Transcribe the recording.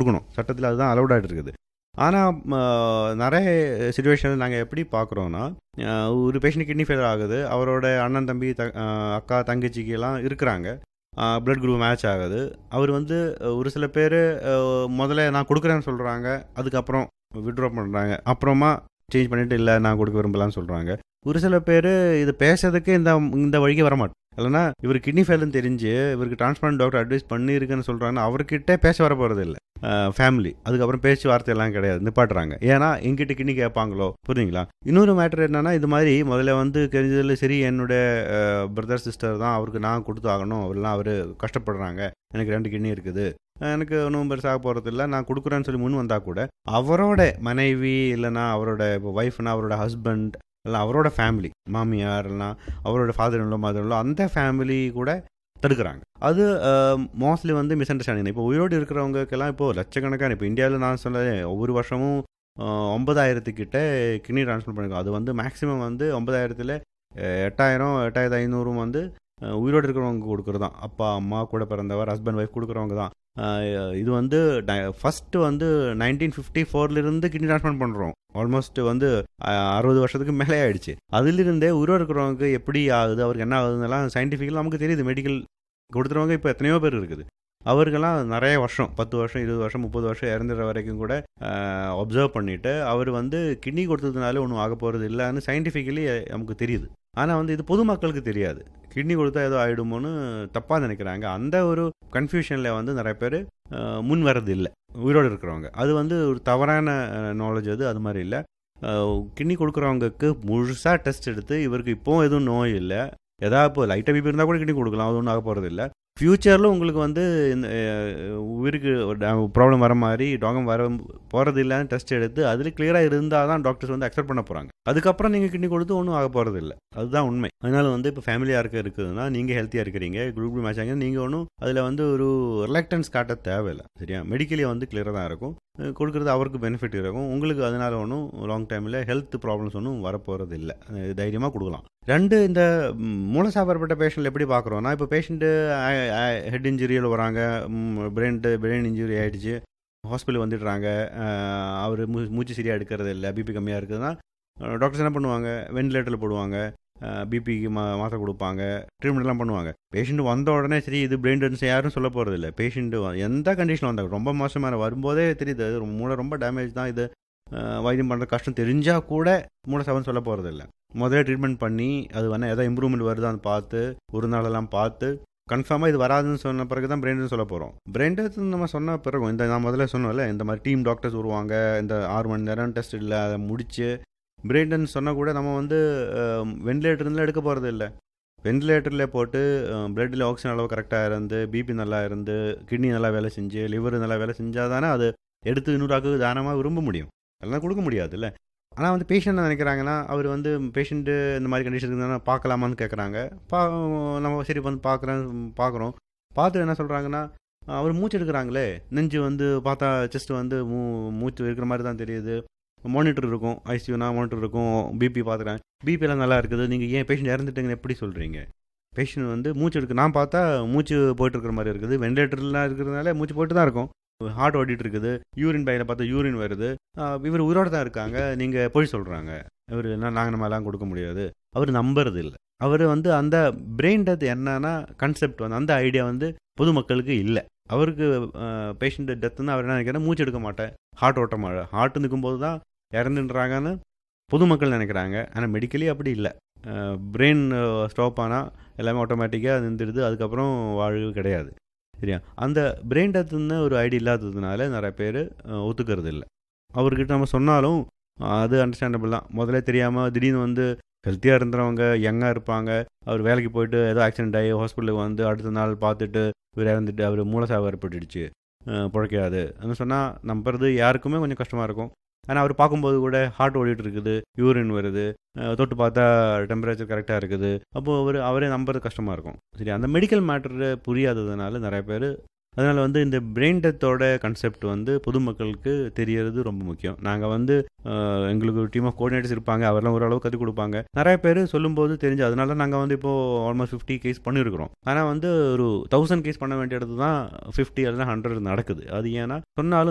கொடுக்கணும் சட்டத்தில் அதுதான் அலௌட் ஆகிட்டு இருக்குது ஆனால் நிறைய சுச்சுவேஷன் நாங்கள் எப்படி பார்க்குறோன்னா ஒரு பேஷண்ட் கிட்னி ஃபெயிலியர் ஆகுது அவரோட அண்ணன் தம்பி த அஹ் அக்கா தங்கச்சிக்கெல்லாம் இருக்கிறாங்க பிளட் குரூப் மேட்ச் ஆகுது அவர் வந்து அஹ், ஒரு சில பேர் முதல்ல நான் கொடுக்குறேன்னு சொல்கிறாங்க அதுக்கப்புறம் விட்ரா பண்ணுறாங்க அப்புறமா சேஞ்ச் பண்ணிட்டு இல்லை நான் கொடுக்க விரும்பலாம்னு சொல்கிறாங்க ஒரு சில பேர் இது பேசுறதுக்கு இந்த இந்த வழிக்கு வர மாட்டோம் இல்லைன்னா இவர் கிட்னி ஃபெயில்னு தெரிஞ்சு இவருக்கு டிரான்ஸ்பிளான்ட் டாக்டர் அட்வைஸ் பண்ணியிருக்குன்னு சொல்கிறாங்கன்னா அவர்கிட்ட பேச வர போகிறது இல்லை ஃபேமிலி அதுக்கப்புறம் பேச்சுவார்த்தை எல்லாம் கிடையாது நிப்பாட்டுறாங்க ஏன்னா எங்கிட்ட கிட்னி கேட்பாங்களோ புரியுங்களா இன்னொரு மேட்டர் என்னன்னா இது மாதிரி முதல்ல வந்து தெரிஞ்சதில் சரி என்னோட பிரதர் சிஸ்டர் தான் அவருக்கு நான் கொடுத்து ஆகணும் அவரெல்லாம் அவர் கஷ்டப்படுறாங்க எனக்கு ரெண்டு கிட்னி இருக்குது எனக்கு ஒன்றும் பெருசாக போகிறது இல்லை நான் கொடுக்குறேன்னு சொல்லி முன் வந்தால் கூட அவரோட மனைவி இல்லைன்னா அவரோட இப்போ ஒய்ஃப்னா அவரோட ஹஸ்பண்ட் இல்லை அவரோட ஃபேமிலி மாமியார் இல்லைனா அவரோட ஃபாதர் இல்லோ மதர் இல்லோ அந்த ஃபேமிலி கூட தடுக்கிறாங்க அது மோஸ்ட்லி வந்து மிஸ் அண்டர்ஸ்டாண்டிங் இப்போ உயிரோடு இருக்கிறவங்களுக்கெல்லாம் இப்போ லட்சக்கணக்கான இப்போ இந்தியாவில் நான் சொல்ல ஒவ்வொரு வருஷமும் அஹ், ஒன்பதாயிரத்துக்கிட்ட கிட்னி ட்ரான்ஸ்ஃபர் பண்ணிருக்கோம் அது வந்து மேக்ஸிமம் வந்து ஒன்பதாயிரத்தில் எட்டாயிரம் எட்டாயிரத்து ஐநூறும் வந்து அஹ், உயிரோடு இருக்கிறவங்க கொடுக்குறது தான் அப்பா அம்மா கூட பிறந்தவர் ஹஸ்பண்ட் ஒய்ஃப் கொடுக்குறவங்க தான் அஹ், இது வந்து ஃபஸ்ட்டு வந்து நைன்டீன் ஃபிஃப்டி ஃபோர்லேருந்து கிட்னி ட்ரான்ஸ்பிளான்ட் பண்ணுறோம் ஆல்மோஸ்ட் வந்து அஹ், அறுபது வருஷத்துக்கு மேலே ஆயிடுச்சு அதிலிருந்தே உயிரோடு இருக்கிறவங்க எப்படி ஆகுது அவருக்கு என்ன ஆகுதுன்னெல்லாம் சயின்டிஃபிக்கலாக நமக்கு தெரியுது மெடிக்கல் கொடுத்துறவங்க இப்போ எத்தனையோ பேர் இருக்குது அவருக்கெல்லாம் நிறைய வருஷம் பத்து வருஷம் இருபது வருஷம் முப்பது வருஷம் இறந்துற வரைக்கும் கூட அப்சர்வ் பண்ணிட்டு அவர் வந்து கிட்னி கொடுத்ததுனால ஒன்றும் ஆக போகிறது இல்லைன்னு சயின்டிஃபிக்கலி நமக்கு தெரியுது ஆனால் வந்து இது பொதுமக்களுக்கு தெரியாது கிட்னி கொடுத்தா ஏதோ ஆகிடுமோன்னு தப்பாக நினைக்கிறாங்க அந்த ஒரு கன்ஃபியூஷனில் வந்து நிறைய பேர் முன் வர்றது இல்லை உயிரோடு இருக்கிறவங்க அது வந்து ஒரு தவறான நாலேஜ் அது அது மாதிரி இல்லை கிட்னி கொடுக்குறவங்களுக்கு முழுசாக டெஸ்ட் எடுத்து இவருக்கு இப்போவும் எதுவும் நோய் இல்லை எதாவது இப்போ லைட்டாக பிபி இருந்தால் கூட கிட்னி கொடுக்கலாம் அது ஒன்றும் ஆக போகிறது இல்லை ஃப்யூச்சரில் உங்களுக்கு வந்து இந்த அஹ், உயிருக்கு ப்ராப்ளம் வர மாதிரி டாகம் வர போகிறது இல்லைன்னு டெஸ்ட் எடுத்து அதில் கிளியராக இருந்தால் தான் டாக்டர்ஸ் வந்து அக்செப்ட் பண்ண போகிறாங்க அதுக்கப்புறம் நீங்கள் கிட்னி கொடுத்து ஒன்றும் ஆக போகிறது இல்லை அதுதான் உண்மை அதனால வந்து இப்போ ஃபேமிலியாக இருக்க இருக்குதுன்னா நீங்கள் ஹெல்த்தியாக இருக்கிறீங்க குரூப் மேட்ச் ஆகிங்க நீங்கள் ஒன்றும் அதில் வந்து ஒரு ரிலக்டன்ஸ் காட்ட தேவையில்லை சரியா மெடிக்கலி வந்து கிளியராக தான் இருக்கும் அஹ், கொடுக்குறது அவருக்கு பெனிஃபிட் இருக்கும் உங்களுக்கு அதனால ஒன்றும் லாங் டைமில் ஹெல்த் ப்ராப்ளம்ஸ் ஒன்றும் வரப்போகிறது இல்லை தைரியமாக கொடுக்கலாம் ரெண்டு இந்த ம், மூலசாபரப்பட்ட பேஷண்ட் எப்படி பார்க்குறோன்னா இப்போ பேஷண்ட்டு ஹெட் இன்ஜுரியில் வராங்க பிரெயின் பிரெயின் இன்ஜுரி ஆகிடுச்சு ஹாஸ்பிட்டல் வந்துடுறாங்க அவர் மூ மூச்சு சரியாக எடுக்கிறது இல்லை பிபி கம்மியாக இருக்குதுன்னா டாக்டர்ஸ் என்ன பண்ணுவாங்க வென்டிலேட்டரில் போடுவாங்க பிபிக்கு மா மாத்திரை கொடுப்பாங்க ட்ரீட்மெண்ட்லாம் பண்ணுவாங்க பேஷண்ட் வந்த உடனே சரி இது பிரெயின் டென்ஸ் யாரும் சொல்ல போகிறது இல்லை பேஷண்ட் எந்த கண்டிஷனில் வந்தாங்க ரொம்ப மோசமான வரும்போதே தெரியுது அது ரொம்ப- மூளை ரொம்ப டேமேஜ் தான் இது அஹ், வைத்தியம் பண்ணுறது கஷ்டம் தெரிஞ்சால் கூட மூளை சாபம் சொல்ல போகிறது இல்லை முதல்ல ட்ரீட்மெண்ட் பண்ணி அது வேணால் எதாவது இம்ப்ரூவ்மெண்ட் வருதான்னு பார்த்து ஒரு நாளெல்லாம் பார்த்து கன்ஃபார்மாக இது வராதுன்னு சொன்ன பிறகு தான் பிரெயின் சொல்ல போகிறோம் பிரெயின் டெத் நம்ம சொன்ன பிறகு இந்த நான் முதல்ல சொன்னோம்ல இந்த மாதிரி டீம் டாக்டர்ஸ் வருவாங்க இந்த ஆறு மணி நேரம் டெஸ்ட் இல்லை அதை முடிச்சு பிரெயின் டெத் சொன்னால் கூட நம்ம வந்து வென்டிலேட்டர்லாம் எடுக்க போகிறது இல்லை வென்டிலேட்டரில் போட்டு பிளட்டில் ஆக்சிஜன் அளவு கரெக்டாக இருந்து பிபி நல்லா இருந்து கிட்னி நல்லா வேலை செஞ்சு லிவர் நல்லா வேலை செஞ்சால் தானே அது எடுத்து இன்னொரு தானமாக விரும்ப முடியும் அதெல்லாம் கொடுக்க முடியாதுல்ல ஆனால் வந்து பேஷண்ட் என்ன நினைக்கிறாங்கன்னா அவர் வந்து பேஷண்ட்டு இந்த மாதிரி கண்டிஷன் இருந்தால் பார்க்கலாமான்னு கேட்குறாங்க பா நம்ம சரி வந்து பார்க்குறேன் பார்க்குறோம் பார்த்து என்ன சொல்கிறாங்கன்னா அவர் மூச்சு எடுக்கிறாங்களே நெஞ்சு வந்து பார்த்தா செஸ்ட் வந்து மூ மூச்சு இருக்கிற மாதிரி தான் தெரியுது மானிட்டர் இருக்கும் ஐசியூனா மானிட்டர் இருக்கும் பிபி பார்த்துக்கிறேன் பிபி எல்லாம் நல்லா இருக்குது நீங்கள் ஏன் பேஷண்ட் இறந்துட்டீங்கன்னு எப்படி சொல்கிறீங்க பேஷண்ட் வந்து மூச்சு எடுக்கு நான் பார்த்தா மூச்சு போயிட்டு இருக்கிற மாதிரி இருக்குது வெண்டிலேட்டர்லாம் இருக்கிறதுனால மூச்சு போயிட்டு தான் இருக்கும் ஹார்ட் ஓடிட்டு இருக்குது யூரின் பையில் பார்த்தா யூரின் வருது ஆஹ் இவர் உயிரோட தான் இருக்காங்க நீங்கள் போய் சொல்கிறாங்க இவர் என்ன நாங்கள் நம்மலாம் கொடுக்க முடியாது அவர் நம்புறது இல்லை அவர் வந்து அந்த பிரெயின் டெத் என்னன்னா கன்செப்ட் வந்து அந்த ஐடியா வந்து பொதுமக்களுக்கு இல்லை அவருக்கு பேஷண்ட் டெத்துன்னு அவர் என்ன நினைக்கிறேன் மூச்சு எடுக்க மாட்டேன் ஹார்ட் ஓட்ட மாட்டேன் ஹார்ட் நிற்கும்போது தான் இறந்துன்றாங்கன்னு பொதுமக்கள் நினைக்கிறாங்க ஆனால் மெடிக்கலி அப்படி இல்லை பிரெயின் ஸ்டாப் ஆனால் எல்லாமே ஆட்டோமேட்டிக்காக நின்றுடுது அதுக்கப்புறம் வாழ்வு கிடையாது சரியா அந்த பிரெயின் டெத்துன்னு ஒரு ஐடி இல்லாததுனால நிறைய பேர் ஒத்துக்கிறது இல்லை அவர்கிட்ட நம்ம சொன்னாலும் அது அண்டர்ஸ்டாண்டபிள் தான் முதல்ல தெரியாமல் திடீர்னு வந்து ஹெல்த்தியாக இருந்தவங்க யங்காக இருப்பாங்க அவர் வேலைக்கு போயிட்டு ஏதோ ஆக்சிடென்ட் ஆகி ஹாஸ்பிட்டலுக்கு வந்து அடுத்த நாள் பார்த்துட்டு இவர் இறந்துட்டு அவர் மூலசாவு ஏற்பட்டுடுச்சு பிழைக்காது சொன்னால் நம்புறது யாருக்குமே கொஞ்சம் கஷ்டமாக இருக்கும் ஆனால் அவர் பார்க்கும்போது கூட ஹார்ட் ஓடிட்டு இருக்குது யூரின் வருது தொட்டு பார்த்தா டெம்பரேச்சர் கரெக்டாக இருக்குது அப்போது அவர் அவரே நம்புறது கஷ்டமாக இருக்கும் சரி அந்த மெடிக்கல் மேட்டரு புரியாததுனால நிறைய பேர் அதனால் வந்து இந்த பிரெயின் டெத்தோட கன்செப்ட் வந்து பொதுமக்களுக்கு தெரியறது ரொம்ப முக்கியம் நாங்கள் வந்து எங்களுக்கு ஒரு டீம் ஆஃப் கோஆர்டினேட்டர்ஸ் இருப்பாங்க அவரெல்லாம் ஓரளவு கற்றுக் கொடுப்பாங்க நிறைய பேர் சொல்லும்போது தெரிஞ்சு அதனால நாங்கள் வந்து இப்போது ஆல்மோஸ்ட் ஃபிஃப்டி கேஸ் பண்ணியிருக்கிறோம் ஆனால் வந்து ஒரு தௌசண்ட் கேஸ் பண்ண வேண்டிய இடத்து தான் ஃபிஃப்டி அல்லது ஹண்ட்ரட் நடக்குது அது ஏன்னா சொன்னாலும்